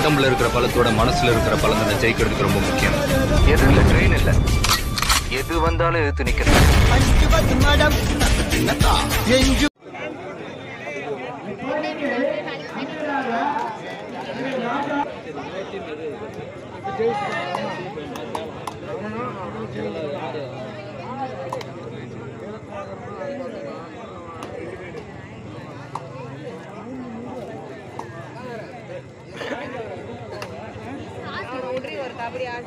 உடம்புல இருக்கிற பலத்தோட மனசுல இருக்கிற பலம் தானே ஜெயிக்கிறதுக்கு ரொம்ப முக்கியம் எது இல்ல ட்ரெயின் இல்ல எது வந்தாலும் எதிர்த்து நிக்கிறேன் रोटरी वर काबरी आठ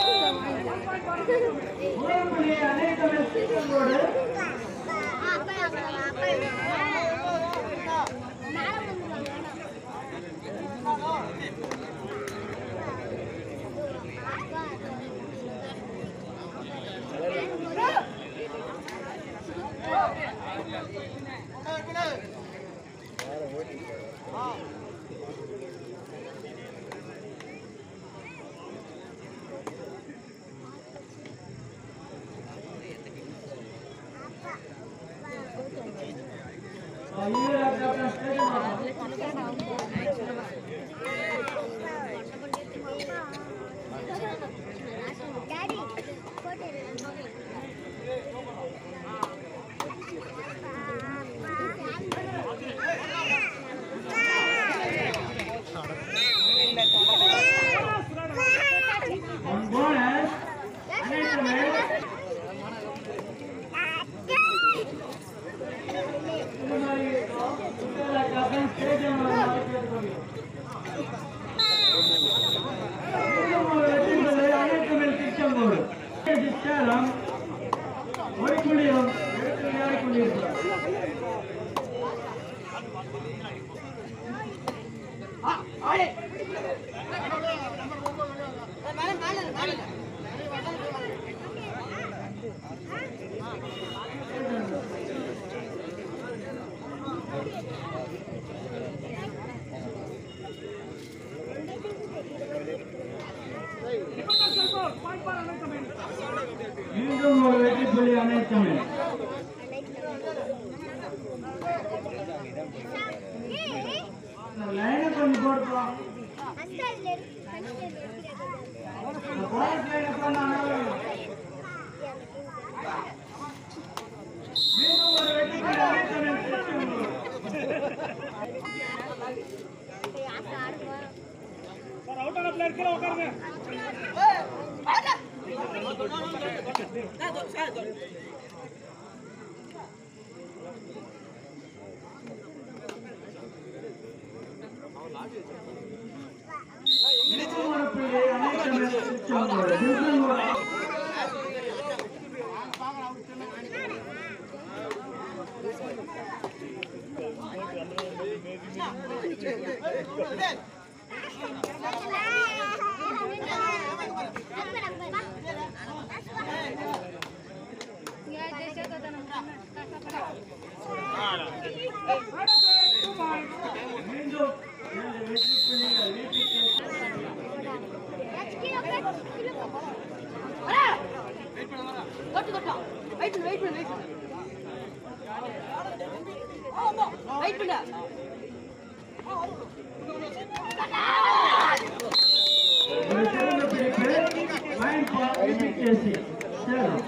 மீண்டும் ஒரு வெற்றி புள்ளி அனைத்துமே லைனை கொஞ்சம் போட்டுக்கலாம் போலீஸ் லைனை போனாலும் மீண்டும் ஒரு வெற்றி புள்ளி அனைத்துமே மீண்டும் ஒரு புள்ளி அனைத்துமே திருச்செங்கோடு. திருச்செங்கோடு. மீண்டும் இரண்டு வெற்றி புள்ளிகள் வீட்டுக்கு ஒரு சிறந்த பிடிப்பு லைன் பார் வீட்டுக்கு சேரும்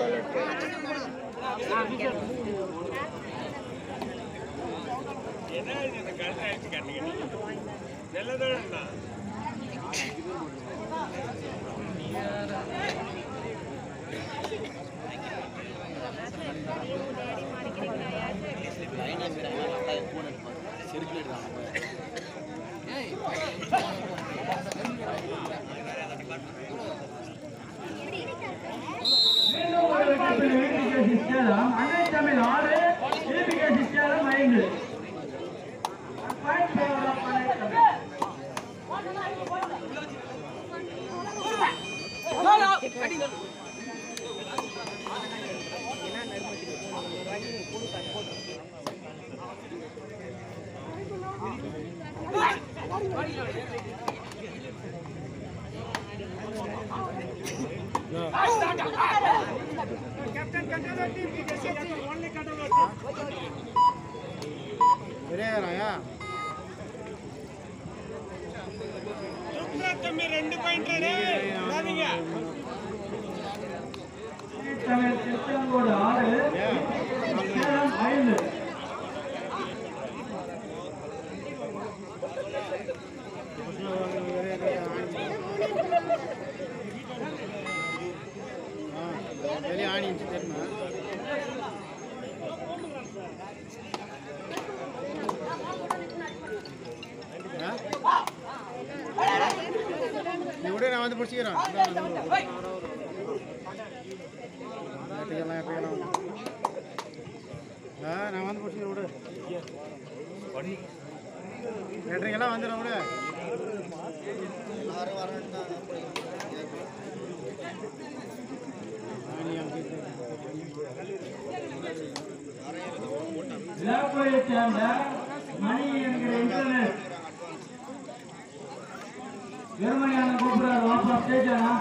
மீண்டும் ஒரு வெற்றி புள்ளி வீட்டுக்கு சேலம் அன்னை தமிழ் ஆறு வீட்டுக்கு சேலம் ஐந்து Point for அன்னை தமிழ். தமிழ் திருச்செங்கோடு ஆறு சேலம் ஐந்து வெளியே ஆணிச்சு தெரியுமா நீ விட நான் வந்து பிடிச்சிக்கிறேன் எல்லாம் எப்படியெல்லாம் ஆ நான் வந்து பிடிச்சிக்கிறேன் விடு எட்டரைக்கெல்லாம் வந்துடும் விடு விழாக்குறையை சேர்ந்த மணி என்கிற இன்டர்நெட் ஜெர்மனியான கூப்பிடுறாரு வாப்பா ஸ்டேஜ் ஆனா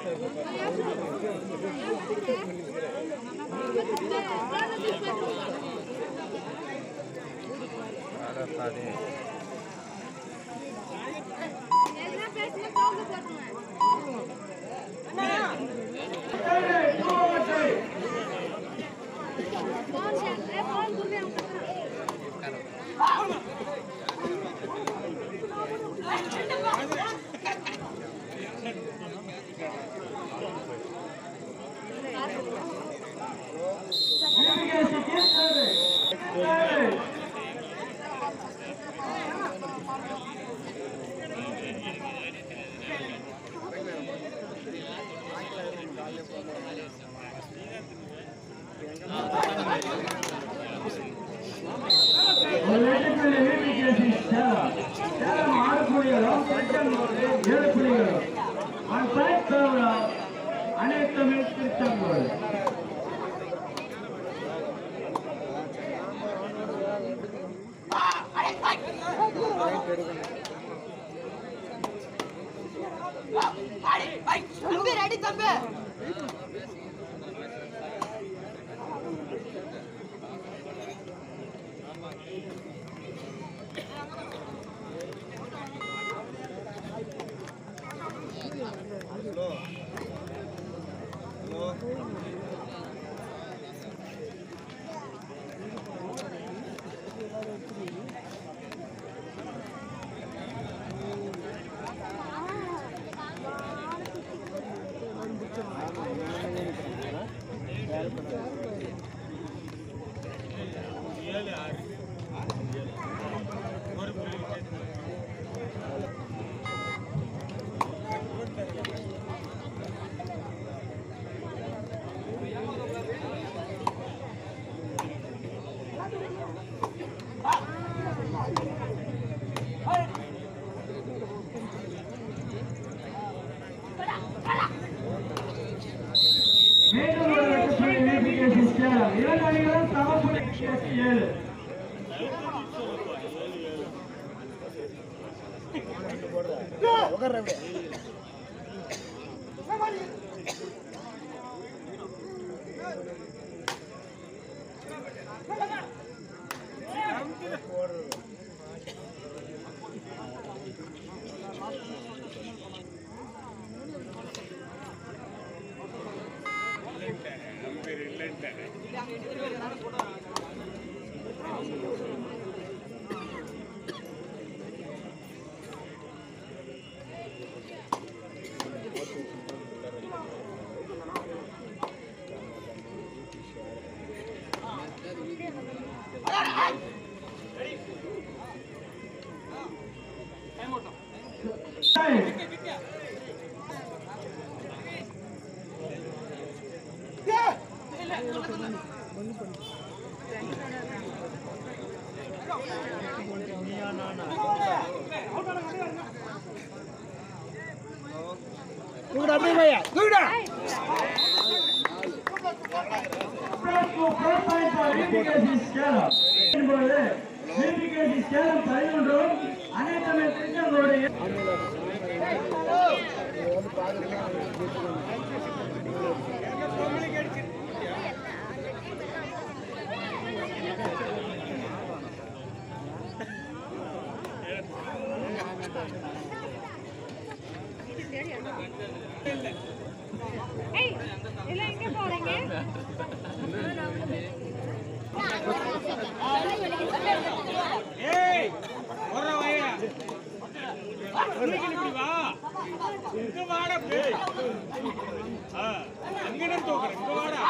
எதுனா பேசுனா கோவம் போட்டுருவேன். ஃபோன் ஷேர் ஏ, ஃபோன் குடுங்க, அவங்க ஒரு வீட்டுக்குள்ள வீட்டு கேசி சேலம் சேலம் ஆறு புள்ளிகளும் திருச்செங்கோடு ஏழு புள்ளிகளும் ஆன் சைட் சர்வரா அனைத்துமே திருச்செங்கோடு தம்பி ரெடி தம்பி மீண்டும் ஒரு வெற்றி புள்ளி வீட்டு கேசி சேலம் இரண்டு அணிகளும் சம புள்ளி கேசி ஏழு தூக்குடா அப்படியே பையா தூக்குடா பதினொன்றும் அனைத்து திருச்செங்கோடு ஏய் எல்லாம் எங்க போறீங்க ஏய் ஒரு வயரா இப்படி வா இங்க வாடா பேய் ஆ அங்க நிறுத்து உட்காரு இங்க வாடா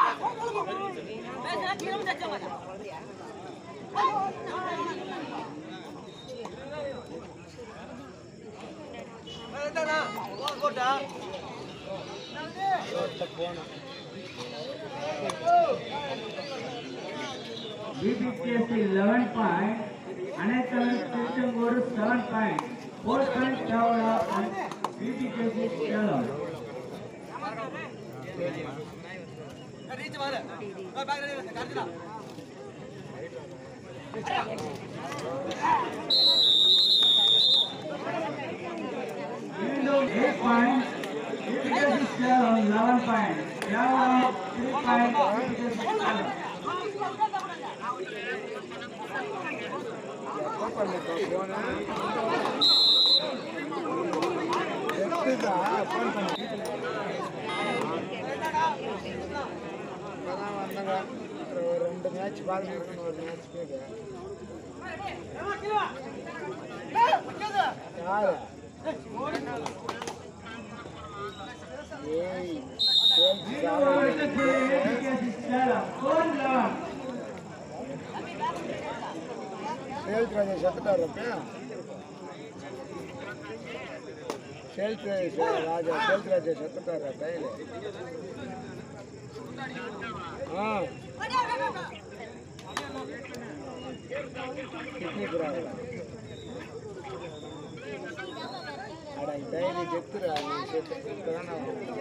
BBKC 11 point, Anatolic Tiruchengode 7 point, 4 point Kerala and BBKC Kerala. மீண்டும் 8 point, BBKC Kerala 11 point, Kerala 3 point, BBKC Kerala. இப்பதான் வந்தாங்க ஒரு ரெண்டு மேட்ச் பார்த்துருக்கணும் ஒரு மேட்ச் கேட்க யாரு ஏய் மீண்டும் ஒரு வெற்றி BBKC Kerala, 4-11. சேல்ஸ் ராஜா செத்துட்டார் அப்பயா சேல்ஸ் ராஜா சேல்ஸ் ராஜா செத்துட்டார் கையில் ஆ கிட்னி ப்ராப்ளம் அட டைலி செத்துறா நீ செத்து இப்போதானே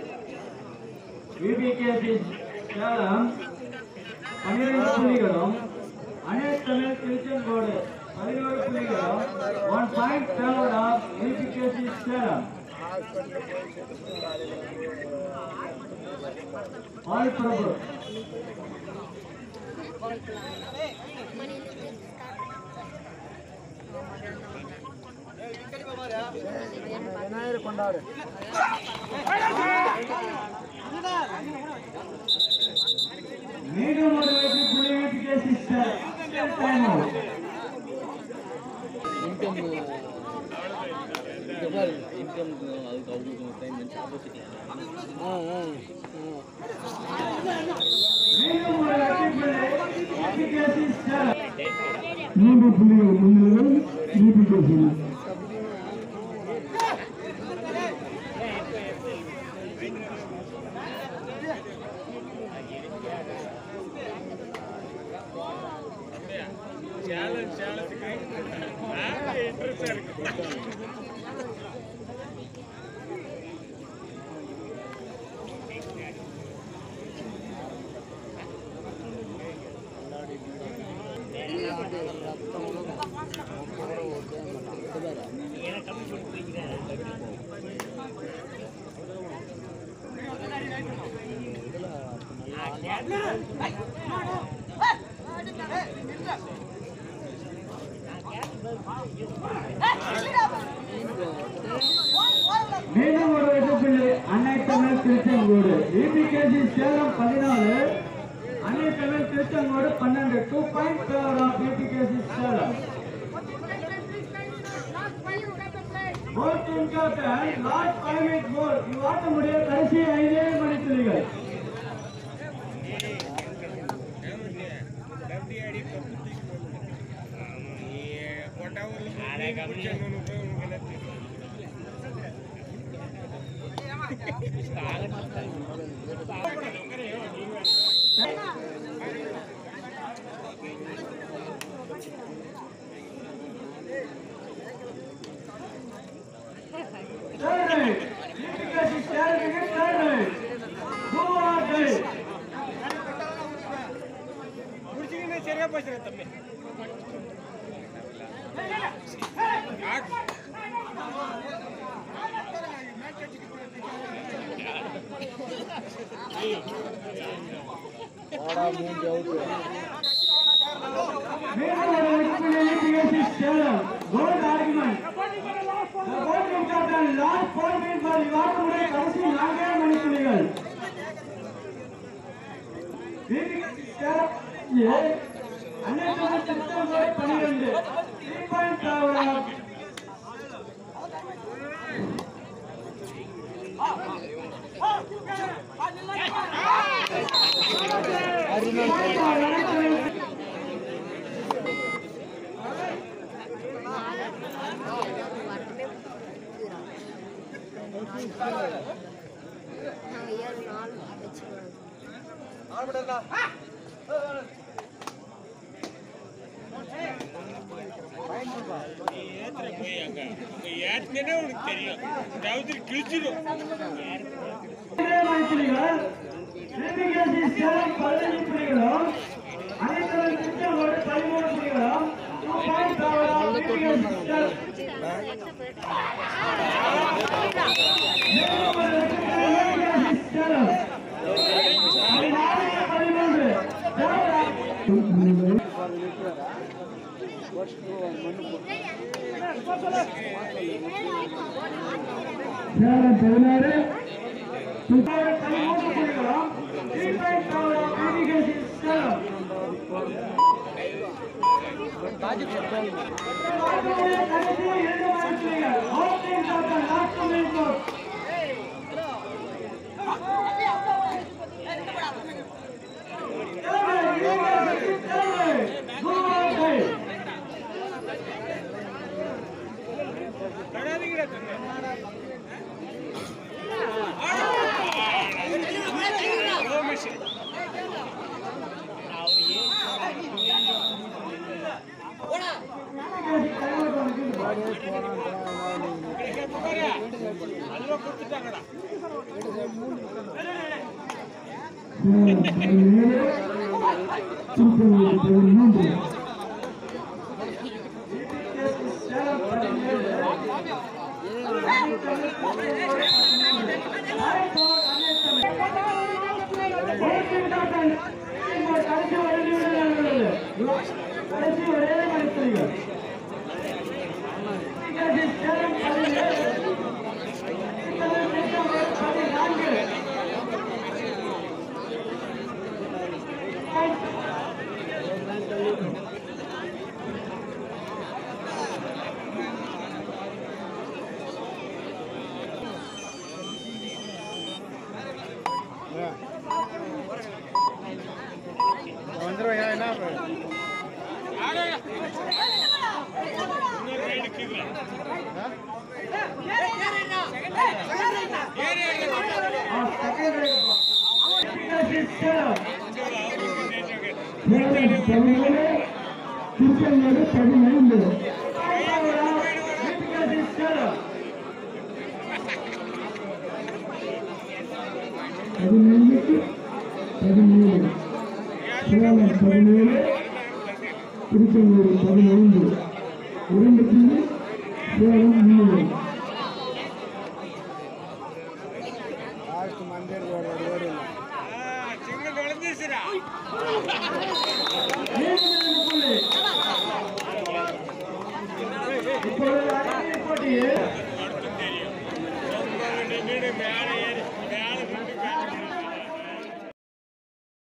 விபிகேசி சேலம் பன்னிரண்டு புள்ளிகளும் அனைத்தமிழ் திருச்செங்கோடு பதினோரு புள்ளிகளும் one point favour of VBKC Salem ஹாஸ்பிட்டலில் போய் செத்து காலையில் ஆல் பிரபு விநாயகர் கொண்டாடு மீண்டும் ஒரு வெற்றி புள்ளி VBKC Salem time out income இங்கே பாரு இன்கம் அதுக்கு அவங்களுக்கு டைம் ஆப்போசிட் ஆ ஆ மீண்டும் ஒரு வெற்றி புள்ளி விபிகேசி சேலம் மூன்று புள்ளிகள் முன்னிலையில் விபிகேசி சேலஞ்ச் சேலத்துக்கு இன்ட்ரெஸ்டா இருக்கு மீண்டும் ஒரு வெட்டுப்புள்ளி அன்னை தமிழ் திருச்செங்கோடு விபிகேசி சேலம் பதினாலு அன்னை தமிழ் திருச்செங்கோடு பன்னெண்டு two point favour of VBKC Salem goal team captain last five minute goal இவ்வாட்ட முடிய கடைசி ஐந்தே மணித்துளிகள் லப்டி அடி கப்பு தூக்கி போட்டா ஒரு குடிச்சோன்னு போய் உனக்கு என்ன தெரியும் Third right. விபிகேசி சேலத்துக்கு third right. Goal right. குடிச்சிங்கன்னா சரியா பேசுறேன் தம்பி வாடா மூஞ்சி அவுட்டு மீண்டும் ஒரு வெட்டுப்புள்ளி விபிகேசி சேலம் கோல் ஆர்குமெண்ட் ஓட்டிங் captain last four minute ball விவாதமுறை கடைசி நான்கே மணித்துளிகள் அனைத்து திட்டங்கள் பனிரெண்டு த்ரீ பாயிண்ட் நாங்கள் ஏழு நாள் வச்சுருவோம் நீ ஏத்துற போய் அங்க அங்க ஏத்துனே உனக்கு தெரியும் ரவுத்தர் கிழிச்சிடும் மணித்துளிகள் திருப்பிகேசி சேலம் பதினஞ்சு புள்ளிகளும் அனைத்து திட்டங்களோடு பதிமூணு புள்ளிகளும் டூ பாயிண்ட் திருப்பிகேசி சேலம் சேலம் பதினாறு பதிமூன்று சேலம் பதினாறு பதிமூணு புள்ளிகளும் த்ரீ பாயிண்ட் திருப்பிகேசி சேலம் கடாதீங்கடா ஓ மிஷின் அதுவா கொடுத்துட்டாங்கடா கடைசி ஒரே மணித்துளிகள் வந்துருவாங்க என்ன ஆடா இன்னொரு ரைடு கீழே ஏறி திருச்செங்கோடு பதினைந்து பதினைந்துக்கு பதினேழு சேலம் பதினேழு திருச்செங்கோடு பதினைந்து இரண்டு புள்ளி சேலம் மூணு